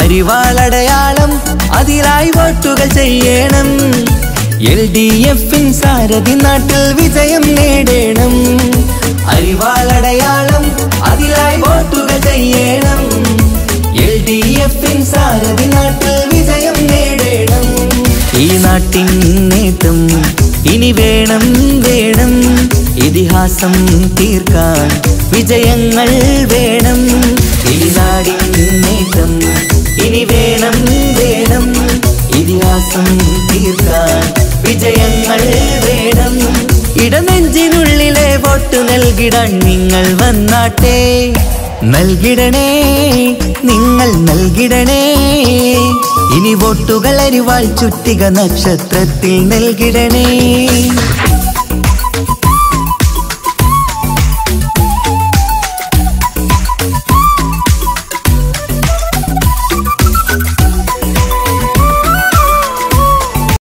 അരിവാളടയാളം അതിലായി വോട്ടുകൾ ചെയ്യണം L D എഫിൻ സാരഥി നാട്ടിൽ വിജയം നേടണം അരിവാളടയാളം അതിലായി വോട്ടുകൾ ചെയ്യണം എൽ ഡി എഫിൻ സാരഥി നാട്ടിൽ വിജയം നേടണം ഈ നാട്ടിൻ നേട്ടം ഇനി വേണം വേണം ഇതിഹാസം തീർക്കാൻ വിജയങ്ങൾ വേണം ഈ നാടിൻ നേട്ടം ഇനി വേണം വേണം ഇതിഹാസം തീർക്കാൻ വിജയങ്ങൾ വേണം ഇടനെഞ്ചിനുള്ളിലെ വോട്ട് നൽകിടാൻ നിങ്ങൾ വന്നാട്ടെ നൽകിടണേ നിങ്ങൾ നൽകിടണേ ഇനി വോട്ടുകൾ അരിവാൾ ചുറ്റിക നക്ഷത്രത്തിൽ നൽകിടണേ